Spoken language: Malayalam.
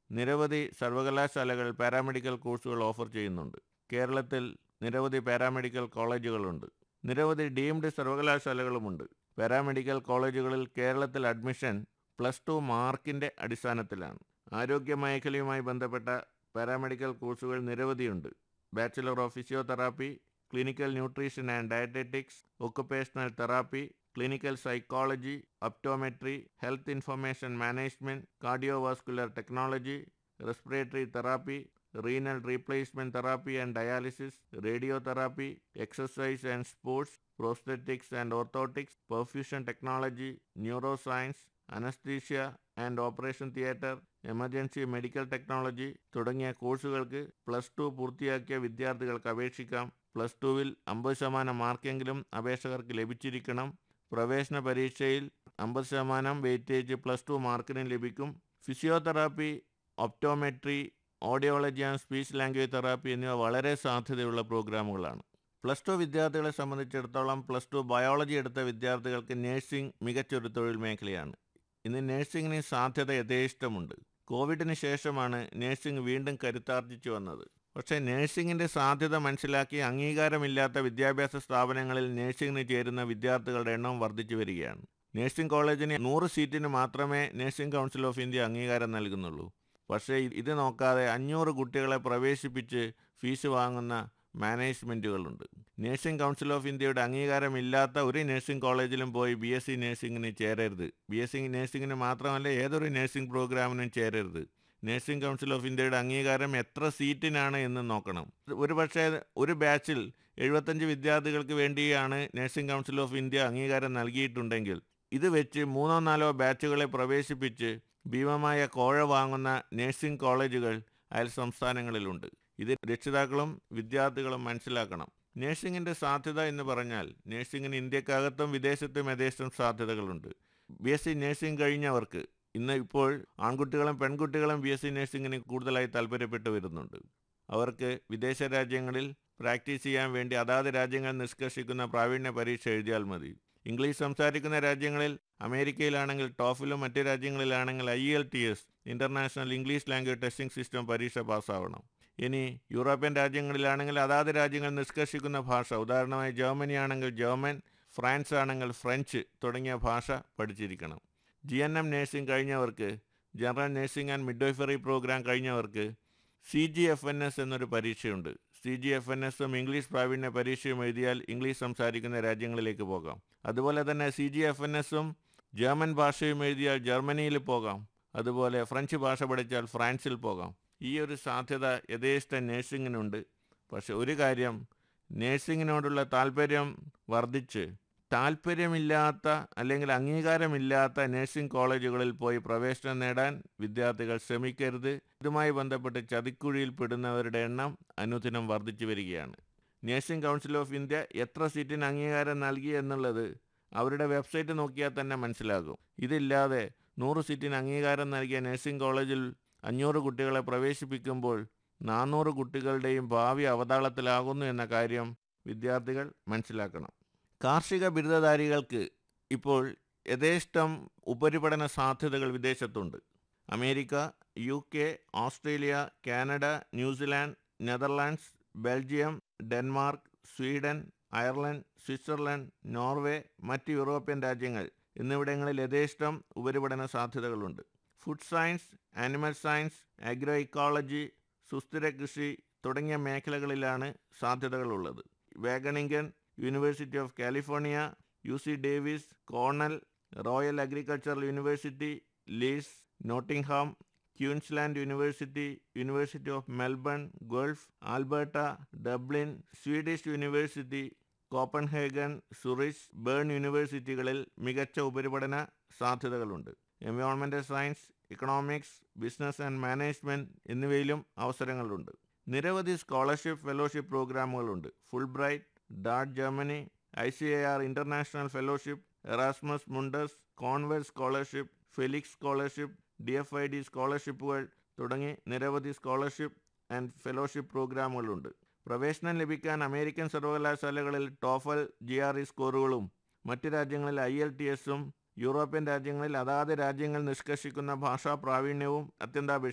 നിരവധി സർവകലാശാലകൾ പാരാമെഡിക്കൽ കോഴ്സുകൾ ഓഫർ ചെയ്യുന്നുണ്ട് കേരളത്തിൽ നിരവധി പാരാമെഡിക്കൽ കോളേജുകളുണ്ട് നിരവധി ഡീംഡ് സർവകലാശാലകളുമുണ്ട് പാരാമെഡിക്കൽ കോളേജുകളിൽ കേരളത്തിൽ അഡ്മിഷൻ പ്ലസ് ടു മാർക്കിൻ്റെ അടിസ്ഥാനത്തിലാണ് ആരോഗ്യ മേഖലയുമായി ബന്ധപ്പെട്ട പാരാമെഡിക്കൽ കോഴ്സുകൾ നിരവധിയുണ്ട് bachelor of physiotherapy clinical nutrition and dietetics occupational therapy clinical psychology optometry health information management cardiovascular technology respiratory therapy renal replacement therapy and dialysis radio therapy exercise and sports prosthetics and orthotics perfusion technology neuro science anaesthesia and operation theatre emergency medical technology തുടങ്ങിയ കോഴ്സുകൾക്ക് പ്ലസ് ടു പൂർത്തിയാക്കിയ വിദ്യാർത്ഥികൾക്ക് അപേക്ഷിക്കാം പ്ലസ് ടുവിൽ അമ്പത് ശതമാനം മാർക്കെങ്കിലും അപേക്ഷകർക്ക് ലഭിച്ചിരിക്കണം പ്രവേശന പരീക്ഷയിൽ അമ്പത് ശതമാനം വെയിറ്റേജ് പ്ലസ് ടു മാർക്കിന് ലഭിക്കും physiotherapy optometry audiology and speech language therapy എന്നിവ വളരെ സാധ്യതയുള്ള പ്രോഗ്രാമുകളാണ് പ്ലസ് ടു വിദ്യാർത്ഥികളെ സംബന്ധിച്ചിടത്തോളം പ്ലസ് ടു ബയോളജി എടുത്ത വിദ്യാർത്ഥികൾക്ക് നേഴ്സിംഗ് മികച്ചൊരു തൊഴിൽ മേഖലയാണ് ഇന്ന് നേഴ്സിംഗിന് സാധ്യത യഥേഷ്ടമുണ്ട് കോവിഡിന് ശേഷമാണ് നേഴ്സിംഗ് വീണ്ടും കരുത്താർജിച്ചു വന്നത് പക്ഷേ നേഴ്സിംഗിൻ്റെ സാധ്യത മനസ്സിലാക്കി അംഗീകാരമില്ലാത്ത വിദ്യാഭ്യാസ സ്ഥാപനങ്ങളിൽ നേഴ്സിംഗിന് ചേരുന്ന വിദ്യാർത്ഥികളുടെ എണ്ണം വർദ്ധിച്ചു വരികയാണ് നേഴ്സിംഗ് കോളേജിന് നൂറ് സീറ്റിന് മാത്രമേ നേഴ്സിംഗ് കൗൺസിൽ ഓഫ് ഇന്ത്യ അംഗീകാരം നൽകുന്നുള്ളൂ പക്ഷേ ഇത് നോക്കാതെ അഞ്ഞൂറ് കുട്ടികളെ പ്രവേശിപ്പിച്ച് ഫീസ് വാങ്ങുന്ന മാനേജ്മെൻറ്റുകളുണ്ട് നേഴ്സിംഗ് കൗൺസിൽ ഓഫ് ഇന്ത്യയുടെ അംഗീകാരമില്ലാത്ത ഒരു നേഴ്സിംഗ് കോളേജിലും പോയി ബി എസ് സി നേഴ്സിംഗിന് ചേരരുത് ബി എസ് സി നേഴ്സിംഗിന് മാത്രമല്ല ഏതൊരു നേഴ്സിംഗ് പ്രോഗ്രാമിനും ചേരരുത് നേഴ്സിംഗ് കൗൺസിൽ ഓഫ് ഇന്ത്യയുടെ അംഗീകാരം എത്ര സീറ്റിനാണ് എന്ന് നോക്കണം ഒരു പക്ഷേ ഒരു ബാച്ചിൽ എഴുപത്തഞ്ച് വിദ്യാർത്ഥികൾക്ക് വേണ്ടിയാണ് നേഴ്സിംഗ് കൗൺസിൽ ഓഫ് ഇന്ത്യ അംഗീകാരം നൽകിയിട്ടുണ്ടെങ്കിൽ ഇത് വെച്ച് മൂന്നോ നാലോ ബാച്ചുകളെ പ്രവേശിപ്പിച്ച് ഭീമമായ കോഴ വാങ്ങുന്ന നേഴ്സിംഗ് കോളേജുകൾ അയൽ സംസ്ഥാനങ്ങളിലുണ്ട് ഇത് രക്ഷിതാക്കളും വിദ്യാർത്ഥികളും മനസ്സിലാക്കണം നേഴ്സിംഗിൻ്റെ സാധ്യത എന്ന് പറഞ്ഞാൽ നേഴ്സിംഗിന് ഇന്ത്യക്കകത്തും വിദേശത്തും യഥേഷ്ടം സാധ്യതകളുണ്ട് ബി എസ് സി നേഴ്സിംഗ് കഴിഞ്ഞവർക്ക് ഇന്ന് ഇപ്പോൾ ആൺകുട്ടികളും പെൺകുട്ടികളും ബി എസ് സി നേഴ്സിംഗിന് കൂടുതലായി താല്പര്യപ്പെട്ടു വരുന്നുണ്ട് അവർക്ക് വിദേശ രാജ്യങ്ങളിൽ പ്രാക്ടീസ് ചെയ്യാൻ വേണ്ടി അതാത് രാജ്യങ്ങൾ നിഷ്കർഷിക്കുന്ന പ്രാവീണ്യ പരീക്ഷ എഴുതിയാൽ മതി ഇംഗ്ലീഷ് സംസാരിക്കുന്ന രാജ്യങ്ങളിൽ അമേരിക്കയിലാണെങ്കിൽ ടോഫിലും മറ്റ് രാജ്യങ്ങളിലാണെങ്കിൽ I L T S international English language testing system പരീക്ഷ പാസ്സാവണം ഇനി യൂറോപ്യൻ രാജ്യങ്ങളിലാണെങ്കിൽ അതാത് രാജ്യങ്ങൾ നിഷ്കർഷിക്കുന്ന ഭാഷ ഉദാഹരണമായി ജർമ്മനി ആണെങ്കിൽ ജർമ്മൻ ഫ്രാൻസ് ആണെങ്കിൽ ഫ്രഞ്ച് തുടങ്ങിയ ഭാഷ പഠിച്ചിരിക്കണം ജി എൻ എം നേഴ്സിംഗ് കഴിഞ്ഞവർക്ക് general nursing and midwifery programme കഴിഞ്ഞവർക്ക് C G F N S എന്നൊരു പരീക്ഷയുണ്ട് സി ജി എഫ് എൻ എസും ഇംഗ്ലീഷ് പ്രാവീണ്യ പരീക്ഷയും എഴുതിയാൽ ഇംഗ്ലീഷ് സംസാരിക്കുന്ന രാജ്യങ്ങളിലേക്ക് പോകാം അതുപോലെ തന്നെ സി ജി എഫ് എൻ എസും ജർമ്മൻ ഭാഷയും എഴുതിയാൽ ജർമ്മനിയിൽ പോകാം അതുപോലെ ഫ്രഞ്ച് ഭാഷ പഠിച്ചാൽ ഫ്രാൻസിൽ പോകാം ഈ ഒരു സാധ്യത യഥേഷ്ട നേഴ്സിങ്ങിനുണ്ട് പക്ഷെ ഒരു കാര്യം നേഴ്സിങ്ങിനോടുള്ള താല്പര്യം വർദ്ധിച്ച് താല്പര്യമില്ലാത്ത അല്ലെങ്കിൽ അംഗീകാരമില്ലാത്ത നഴ്സിംഗ് കോളേജുകളിൽ പോയി പ്രവേശനം നേടാൻ വിദ്യാർത്ഥികൾ ശ്രമിക്കരുത് ഇതുമായി ബന്ധപ്പെട്ട് ചതിക്കുഴിയിൽ പെടുന്നവരുടെ എണ്ണം അനുദിനം വർദ്ധിച്ചു വരികയാണ് നഴ്സിംഗ് കൗൺസിൽ ഓഫ് ഇന്ത്യ എത്ര സീറ്റിന് അംഗീകാരം നൽകി എന്നുള്ളത് അവരുടെ വെബ്സൈറ്റ് നോക്കിയാൽ തന്നെ മനസ്സിലാകും ഇതില്ലാതെ നൂറ് സീറ്റിന് അംഗീകാരം നൽകിയ നഴ്സിംഗ് കോളേജിൽ അഞ്ഞൂറ് കുട്ടികളെ പ്രവേശിപ്പിക്കുമ്പോൾ നാനൂറ് കുട്ടികളുടെയും ഭാവി അവതാളത്തിലാകുന്നു എന്ന കാര്യം വിദ്യാർത്ഥികൾ മനസ്സിലാക്കണം കാർഷിക ബിരുദധാരികൾക്ക് ഇപ്പോൾ യഥേഷ്ടം ഉപരിപഠന സാധ്യതകൾ വിദേശത്തുണ്ട് America U K Australia Canada New Zealand Netherlands Belgium Denmark Sweden Ireland Switzerland Norway മറ്റ് യൂറോപ്യൻ രാജ്യങ്ങൾ എന്നിവിടങ്ങളിൽ യഥേഷ്ടം ഉപരിപഠന സാധ്യതകളുണ്ട് food science animal science agro ecology സുസ്ഥിര കൃഷി തുടങ്ങിയ മേഖലകളിലാണ് സാധ്യതകളുള്ളത് Wageningen University of California U C Davis Cornell Royal Agricultural University Leeds Nottingham Queensland University University of Melbourne Guelph Alberta Dublin Swedish University Copenhagen Zurich Bern യൂണിവേഴ്സിറ്റികളിൽ മികച്ച ഉപരിപഠന സാധ്യതകളുണ്ട് environmental science economics business and management എന്നിവയിലും അവസരങ്ങളുണ്ട് നിരവധി സ്കോളർഷിപ്പ് ഫെലോഷിപ്പ് പ്രോഗ്രാമുകളുണ്ട് ഫുൾ ബ്രൈറ്റ് ഡാർട്ട് Germany I C A R international fellowship Erasmus Mundus Cornwell scholarship Felix scholarship D F I D സ്കോളർഷിപ്പുകൾ തുടങ്ങി നിരവധി സ്കോളർഷിപ്പ് ആൻഡ് ഫെലോഷിപ്പ് പ്രോഗ്രാമുകളുണ്ട് പ്രവേശനം ലഭിക്കാൻ അമേരിക്കൻ സർവകലാശാലകളിൽ ടോഫൽ ജി ആർ ഇ സ്കോറുകളും മറ്റ് രാജ്യങ്ങളിൽ ഐ എൽ ടി എസും യൂറോപ്യൻ രാജ്യങ്ങളിൽ അതാത് രാജ്യങ്ങൾ നിഷ്കർഷിക്കുന്ന ഭാഷാ പ്രാവീണ്യവും അത്യന്താപേക്ഷിതമാണ്